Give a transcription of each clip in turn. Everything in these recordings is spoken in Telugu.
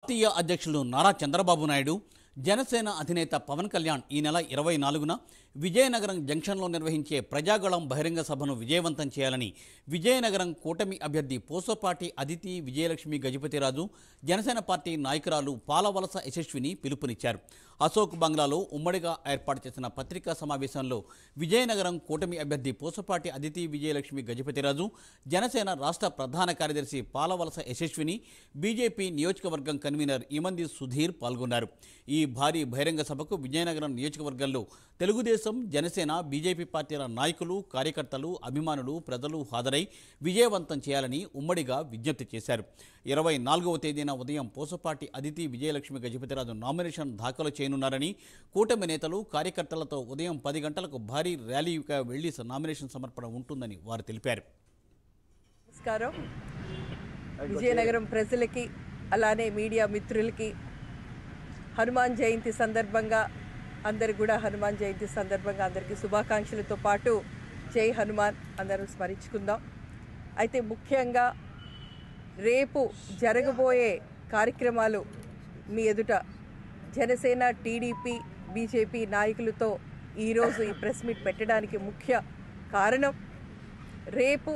జాతీయ అధ్యక్షులు నారా చంద్రబాబు నాయుడు జనసేన అధినేత పవన్ కళ్యాణ్ ఈ నెల ఇరవై నాలుగున విజయనగరం జంక్షన్లో నిర్వహించే ప్రజాగళం బహిరంగ సభను విజయవంతం చేయాలని విజయనగరం కూటమి అభ్యర్థి పోసపాటి అదితి విజయలక్ష్మి గజపతిరాజు జనసేన పార్టీ నాయకురాలు పాలవలస యశస్విని పిలుపునిచ్చారు అశోక్ బంగ్లాలో ఉమ్మడిగా ఏర్పాటు చేసిన పత్రికా సమావేశంలో విజయనగరం కూటమి అభ్యర్థి పోసపాటి అదితి విజయలక్ష్మి గజపతిరాజు జనసేన రాష్ట్ర ప్రధాన కార్యదర్శి పాలవలస యశస్విని బీజేపీ నియోజకవర్గం కన్వీనర్ ఇమంది సుధీర్ పాల్గొన్నారు ఈ భారీ బహిరంగ సభకు విజయనగరం నియోజకవర్గంలో తెలుగుదేశం జనసేన బీజేపీ పార్టీల నాయకులు కార్యకర్తలు అభిమానులు ప్రజలు హాజరై విజయవంతం చేయాలని ఉమ్మడిగా విజ్ఞప్తి చేశారు ఇరవై నాలుగవ తేదీన ఉదయం పోసపాటి అదితి విజయలక్ష్మి గజపతిరాజు నామినేషన్ దాఖలు చేయనున్నారని కూటమి నేతలు కార్యకర్తలతో ఉదయం పది గంటలకు భారీ ర్యాలీగా వెళ్లి నామినేషన్ సమర్పణ ఉంటుందని వారు తెలిపారు నమస్కారం విజయనగరం ప్రజలకి అలానే మీడియా మిత్రులకి హనుమాన్ జయంతి సందర్భంగా అందరికి కూడా హనుమాన్ జయంతి సందర్భంగా అందరికీ శుభాకాంక్షలతో పాటు జై హనుమాన్ అందరం స్మరించుకుందాం అయితే ముఖ్యంగా రేపు జరగబోయే కార్యక్రమాలు మీ ఎదుట జనసేన టీడీపీ బీజేపీ నాయకులతో ఈరోజు ఈ ప్రెస్ మీట్ పెట్టడానికి ముఖ్య కారణం రేపు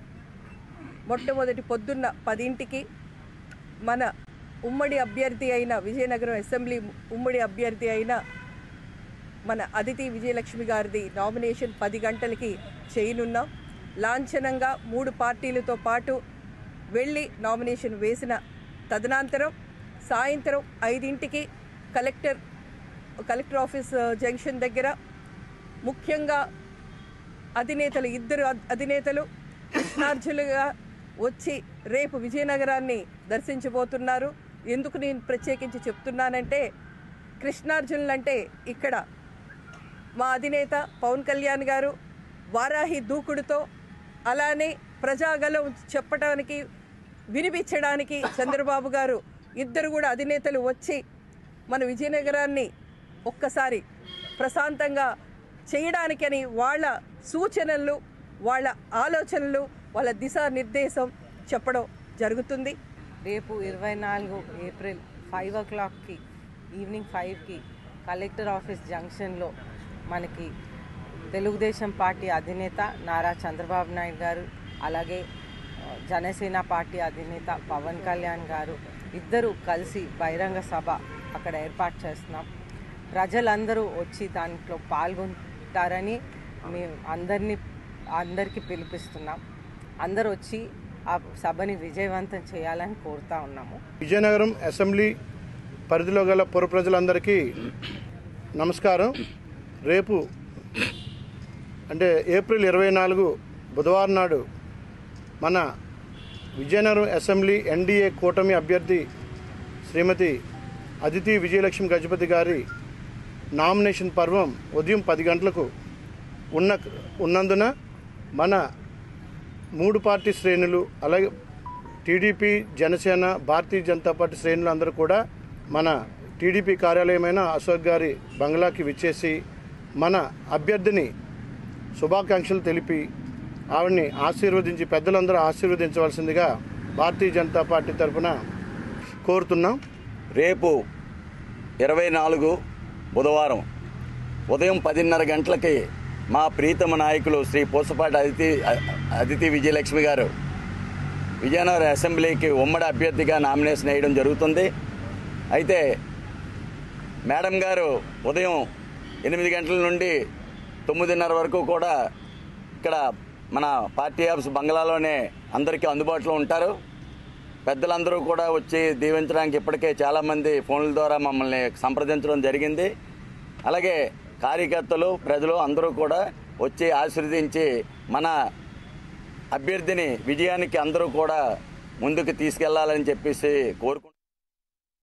మొట్టమొదటి పొద్దున్న పదింటికి మన ఉమ్మడి అభ్యర్థి అయిన విజయనగరం అసెంబ్లీ ఉమ్మడి అభ్యర్థి అయిన మన అదితి విజయలక్ష్మి గారిది నామినేషన్ పది గంటలకి చేయనున్నాం లాంఛనంగా మూడు పార్టీలతో పాటు వెళ్ళి నామినేషన్ వేసిన తదనంతరం సాయంత్రం ఐదింటికి కలెక్టర్ కలెక్టర్ ఆఫీస్ జంక్షన్ దగ్గర ముఖ్యంగా అధినేతలు ఇద్దరు అధ్- అధినేతలు కృష్ణార్జులుగా వచ్చి రేపు విజయనగరాన్ని దర్శించబోతున్నారు ఎందుకు నేను ప్రత్యేకించి చెప్తున్నానంటే కృష్ణార్జునులు అంటే ఇక్కడ మా అధినేత పవన్ కళ్యాణ్ గారు వారాహి దూకుడుతో అలానే ప్రజాగలం చెప్పడానికి వినిపించడానికి చంద్రబాబు గారు ఇద్దరు కూడా అధినేతలు వచ్చి మన విజయనగరాన్ని ఒక్కసారి ప్రశాంతంగా చేయడానికని వాళ్ళ సూచనలు వాళ్ళ ఆలోచనలు వాళ్ళ దిశానిర్దేశం చెప్పడం జరుగుతుంది రేపు ఇరవై నాలుగు ఏప్రిల్ ఫైవ్ ఓ క్లాక్కి ఈవినింగ్ ఫైవ్కి కలెక్టర్ ఆఫీస్ జంక్షన్లో మనకి తెలుగుదేశం పార్టీ అధినేత నారా చంద్రబాబు నాయుడు గారు అలాగే ఆ, జనసేన పార్టీ అధినేత పవన్ కళ్యాణ్ గారు ఇద్దరు కలిసి బహిరంగ సభ అక్కడ ఏర్పాటు చేస్తున్నాం ప్రజలందరూ వచ్చి దాంట్లో పాల్గొంటారని మేము అందరినీ అందరికీ పిలిపిస్తున్నాం అందరూ వచ్చి ఆ సభని విజయవంతం చేయాలని కోరుతా ఉన్నాము విజయనగరం అసెంబ్లీ పరిధిలో గల పుర ప్రజలందరికీ నమస్కారం రేపు అంటే ఏప్రిల్ ఇరవై నాలుగు బుధవారం నాడు మన విజయనగరం అసెంబ్లీ ఎన్డీఏ కూటమి అభ్యర్థి శ్రీమతి అదితి విజయలక్ష్మి గజపతి గారి నామినేషన్ పర్వం ఉదయం పది గంటలకు ఉన్న ఉన్నందున మన మూడు పార్టీ శ్రేణులు అలాగే టీడీపీ జనసేన భారతీయ జనతా పార్టీ శ్రేణులు అందరూ కూడా మన టీడీపీ కార్యాలయమైన అశోక్ గారి బంగ్లాకి విచ్చేసి మన అభ్యర్థిని శుభాకాంక్షలు తెలిపి ఆవిడ్ని ఆశీర్వదించి పెద్దలందరూ ఆశీర్వదించవలసిందిగా భారతీయ జనతా పార్టీ తరఫున కోరుతున్నాం రేపు ఇరవై నాలుగు బుధవారం ఉదయం పదిన్నర గంటలకి మా ప్రీతమ నాయకులు శ్రీ పూసపాటి అదితి అదితి విజయలక్ష్మి గారు విజయనగరం అసెంబ్లీకి ఉమ్మడి అభ్యర్థిగా నామినేషన్ వేయడం జరుగుతుంది అయితే మేడం గారు ఉదయం ఎనిమిది గంటల నుండి తొమ్మిదిన్నర వరకు కూడా ఇక్కడ మన పార్టీ ఆఫీస్ బంగ్లాలోనే అందరికీ అందుబాటులో ఉంటారు పెద్దలందరూ కూడా వచ్చి దీవించడానికి ఇప్పటికే చాలామంది ఫోన్ల ద్వారా మమ్మల్ని సంప్రదించడం జరిగింది అలాగే కార్యకర్తలు ప్రజలు అందరూ కూడా వచ్చి ఆశీర్వదించి మన అభ్యర్థిని విజయానికి అందరూ కూడా ముందుకు తీసుకెళ్లాలని చెప్పేసి కోరుకుంటున్నాం